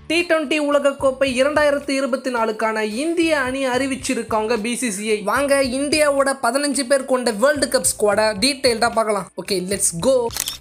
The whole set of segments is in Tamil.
டி டுவெண்ட்டி உலகக்கோப்பை இரண்டாயிரத்தி இருபத்தி நாலுக்கான இந்திய அணி அறிவிச்சிருக்காங்க பிசிசிஐ வாங்க இந்தியாவோட பதினஞ்சு பேர் கொண்ட வேர்ல்டு கப் ஸ்குவாடை டீட்டெயில்டாக பார்க்கலாம் ஓகே லெட்ஸ் கோ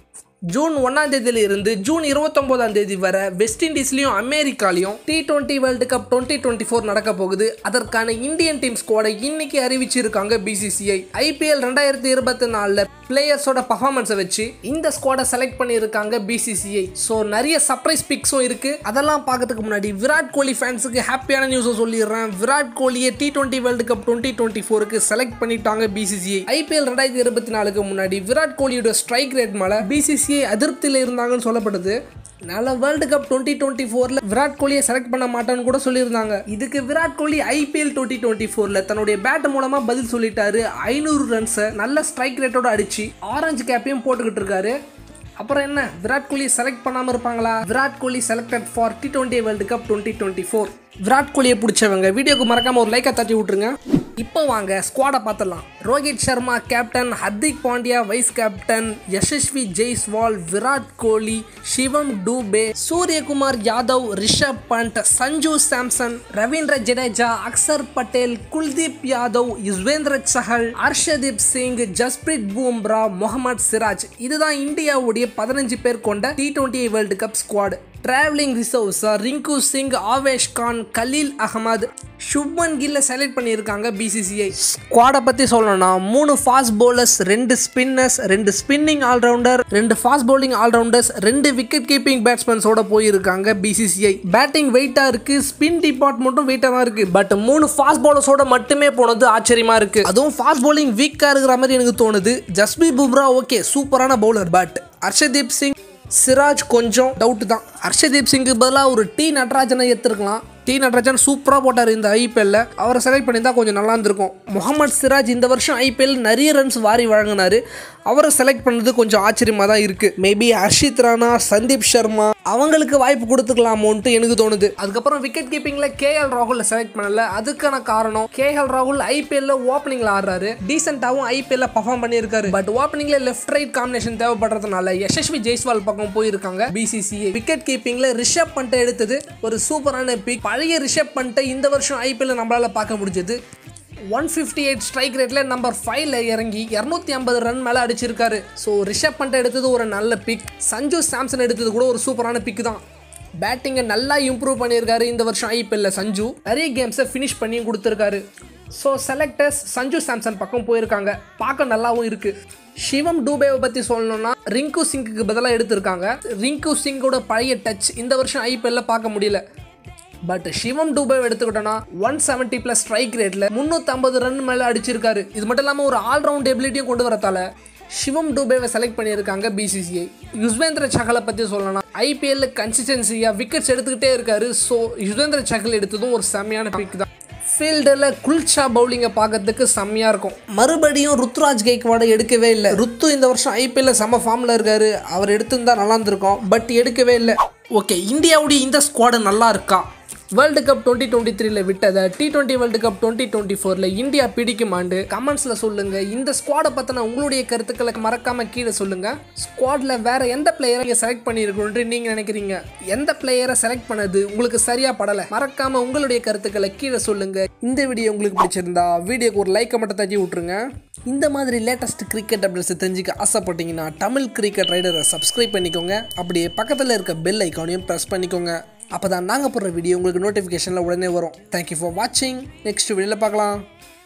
ஜூன் ஒன்றாம் தேதியில இருந்து ஜூன் இருபத்தொம்போதாம் தேதி வரை வெஸ்ட் இண்டீஸ்லையும் அமெரிக்காலையும் T twenty world cup twenty twenty four நடக்க போகுது அதற்கான இந்தியன் டீம் ஸ்குவாடை இன்னைக்கு அறிவிச்சிருக்காங்க பிசிசிஐ ஐபிஎல் ரெண்டாயிரத்தி இருபத்தி நாலில் பிளேயர்ஸோட பர்ஃபார்மன்ஸை வச்சு இந்த ஸ்குவாடை செலக்ட் பண்ணியிருக்காங்க பிசிசிஐ ஸோ நிறைய சர்ப்ரைஸ் பிக்ஸும் இருக்கு அதெல்லாம் பார்க்கறதுக்கு முன்னாடி விராட் கோலி ஃபேன்ஸுக்கு ஹாப்பியான நியூஸை சொல்லிடுறேன் விராட் கோலியை T twenty world cup twenty twenty ஃபோருக்கு செலக்ட் பண்ணிட்டாங்க பிசிசிஐ ஐபிஎல் ரெண்டாயிரத்தி இருபத்தி நாலுக்கு முன்னாடி விராட் கோலியோட ஸ்ட்ரைக் ரேட் மேலே பிசிசிஐ அதிருப்தியில் இருந்தாங்கன்னு சொல்லப்படுது நல்ல வேர்ல்டு கப் டுவெண்ட்டி டுவெண்ட்டி ஃபோரில் விராட் கோலியை செலக்ட் பண்ண மாட்டேன்னு கூட சொல்லியிருந்தாங்க இதுக்கு Virat Kohli IPL twenty twenty ஃபோரில் தன்னுடைய பேட் மூலமாக பதில் சொல்லிட்டாரு ஐநூறு ரன்ஸை நல்ல ஸ்ட்ரைக் ரேட்டோட அடிச்சு ஆரஞ்சு கேப்பையும் போட்டுக்கிட்டு இருக்காரு அப்புறம் என்ன விராட் கோலி செலக்ட் பண்ணாமல் இருப்பாங்களா Virat Kohli selected for T twenty world cup twenty twenty four Virat கோலியை பிடிச்சவங்க வீடியோக்கு மறக்காம ஒரு லைக்கை தட்டி விட்ருங்க இப்போ வாங்க ஸ்குவாடை பார்த்துடலாம் Rohit Sharma captain Hardik Pandya vice captain Yashasvi Jaiswal Virat Kohli Shivam Dube Suryakumar Yadav Rishabh Pant Sanju Samson Ravindra Jadeja Axar Patel Kuldeep Yadav Yuzvendra Chahal Arshdeep Singh Jasprit Bumrah Mohammed Siraj இதுதான் இந்தியாவுடைய பதினஞ்சு பேர் கொண்ட T twenty world cup squad travelling reserves Rinku Singh Avesh Khan Khaleel Ahmed Shubman கில்ல செலக்ட் பண்ணியிருக்காங்க பிசிசிஐ ஸ்குவாடை பற்றி சொல்லணும்னா மூணு ஃபாஸ்ட் bowlers ரெண்டு ஸ்பின்னர்ஸ் ரெண்டு ஸ்பின்னிங் ஆல்ரவுண்டர் ரெண்டு ஃபாஸ்ட் bowling ஆல்ரவுண்டர்ஸ் ரெண்டு விக்கெட் கீப்பிங் பேட்ஸ்மேன்ஸோட போயிருக்காங்க பிசிசிஐ பேட்டிங் வெயிட்டாக இருக்கு ஸ்பின் டிபார்ட்மெண்ட்டும் வெயிட்டாக தான் இருக்கு பட் மூணு ஃபாஸ்ட் bowlersோட மட்டுமே போனது ஆச்சரியமா இருக்கு அதுவும் ஃபாஸ்ட் bowling வீக்காக இருக்கிற மாதிரி எனக்கு தோணுது ஜஸ்பி பும்ரா ஓகே சூப்பரான பவுலர் பட் ஹர்ஷதீப் சிங் சிராஜ் கொஞ்சம் டவுட் தான் ஹர்ஷதீப் சிங்க்கு பதிலாக ஒரு டி நட்ராஜனை எடுத்துருக்கலாம் டி நட்ராஜன் சூப்பராக போட்டார் இந்த ஐபிஎல்ல அவரை செலக்ட் பண்ணியிருந்தா கொஞ்சம் நல்லா இருந்திருக்கும் முகமது சிராஜ் இந்த வருஷம் ஐபிஎல் நிறைய ரன்ஸ் வாரி வழங்கினார் அவரை செலக்ட் பண்ணது கொஞ்சம் ஆச்சரியமாக தான் இருக்குது மேபி ஹர்ஷித் ராணா சந்தீப் சர்மா அவங்களுக்கு வாய்ப்பு கொடுத்துக்கலாமோன்ட்டு எனக்கு தோணுது அதுக்கப்புறம் விக்கெட் கீப்பிங்கில் கேஎல் ராகுல செலக்ட் பண்ணல அதுக்கான காரணம் கேஎல் ராகுல் ஐபிஎல்ல ஓப்பனிங்ல ஆடுறாரு டீசெண்டாகவும் ஐபிஎல்ல பர்ஃபார்ம் பண்ணியிருக்காரு பட் ஓப்பனிங்ல லெஃப்ட் ரைட் காம்பினேஷன் தேவைப்படுறதுனால யசஸ்வி ஜெய்ஸ்வால் பக்கம் போயிருக்காங்க பிசிசிஐ விக்கெட் கீப்பிங்ல ரிஷப் பண்ட்டை எடுத்தது ஒரு சூப்பரான பிக் பழைய ரிஷப் பண்ட்டை இந்த வருஷம் ஐபிஎல்ல நம்மளால பார்க்க முடிஞ்சது ஒன் ஃபிஃப்டி எயிட் ஸ்ட்ரைக் ரேட்டில் நம்பர் ஃபைவ்ல இறங்கி இரநூத்தி ஐம்பது ரன் மேலே அடிச்சிருக்காரு ஸோ ரிஷப் பண்ட் எடுத்தது ஒரு நல்ல பிக் சஞ்சு சாம்சன் எடுத்தது கூட ஒரு சூப்பரான பிக் தான் பேட்டிங்கை நல்லா இம்ப்ரூவ் பண்ணியிருக்காரு இந்த வருஷம் ஐபிஎல்ல சஞ்சு நிறைய கேம்ஸை ஃபினிஷ் பண்ணியும் கொடுத்துருக்காரு ஸோ செலக்டர்ஸ் சஞ்சு சாம்சன் பக்கம் போயிருக்காங்க பார்க்க நல்லாவும் இருக்கு சிவம் டூபேவை பற்றி சொல்லணும்னா ரிங்கு சிங்குக்கு பதிலாக எடுத்திருக்காங்க ரிங்கு சிங்கோட பழைய டச் இந்த வருஷம் ஐபிஎல்ல பார்க்க முடியல பட் சிவம் டூபே எடுத்துக்கிட்டோம்னா ஒன் செவன்ட்டி ப்ளஸ் ஸ்ட்ரைக் ரேட்டில் முந்நூற்றம்பது ரன் மேலே அடிச்சிருக்காரு இது மட்டும் இல்லாமல் ஒரு ஆல்ரவுண்ட் எபிலிட்டியும் கொண்டு வரத்தால சிவம் டூபேவை செலக்ட் பண்ணியிருக்காங்க பிசிசிஐ யுஸ்வேந்திர சகலை பற்றி சொல்லணும் ஐபிஎல்ல கன்சிஸ்டன்சியாக விக்கெட்ஸ் எடுத்துக்கிட்டே இருக்காரு ஸோ யுஸ்வேந்திர சகல் எடுத்ததும் ஒரு செம்மையான பிக் தான் ஃபீல்டில் குல்ச்சா பவுலிங்கை பார்க்கறதுக்கு செம்மையாக இருக்கும் மறுபடியும் ருத்ராஜ் கெய்க்வாடை எடுக்கவே இல்லை ருத்து இந்த வருஷம் ஐபிஎல்ல செம ஃபார்மில் இருக்காரு அவர் எடுத்திருந்தா நல்லா இருந்திருக்கும் பட் எடுக்கவே இல்லை ஓகே இந்தியாவுடைய இந்த ஸ்குவாடு நல்லா இருக்கா வேர்ல்டு கப் டுவெண்ட்டி டுவெண்ட்டி த்ரீல விட்டதை T twenty world cup twenty twenty ஃபோரில் இந்தியா பிடிக்குமாண்டு கமெண்ட்ஸில் சொல்லுங்க இந்த ஸ்குவாடை பற்றின உங்களுடைய கருத்துக்களை மறக்காம கீழே சொல்லுங்க ஸ்குவாடில் வேற எந்த பிளேயரை நீங்கள் செலக்ட் பண்ணியிருக்கணும்னு நீங்கள் நினைக்கிறீங்க எந்த பிளேயரை செலக்ட் பண்ணது உங்களுக்கு சரியா படலை மறக்காம உங்களுடைய கருத்துக்களை கீழே சொல்லுங்க இந்த வீடியோ உங்களுக்கு பிடிச்சிருந்தா வீடியோக்கு ஒரு லைக்கை மட்டும் தட்டி விட்ருங்க இந்த மாதிரி லேட்டஸ்ட் கிரிக்கெட் அப்டேட்ஸ் தெரிஞ்சுக்க ஆசைப்பட்டீங்கன்னா தமிழ் கிரிக்கெட் ரைடரை சப்ஸ்கிரைப் பண்ணிக்கோங்க அப்படியே பக்கத்தில் இருக்க பெல் ஐக்கானையும் ப்ரெஸ் பண்ணிக்கோங்க அப்போ தான் நாங்கள் போடுற வீடியோ உங்களுக்கு நோட்டிஃபிகேஷனில் உடனே வரும் தேங்க்யூ ஃபார் வாட்சிங் நெக்ஸ்ட் வீடியோவில் பார்க்கலாம்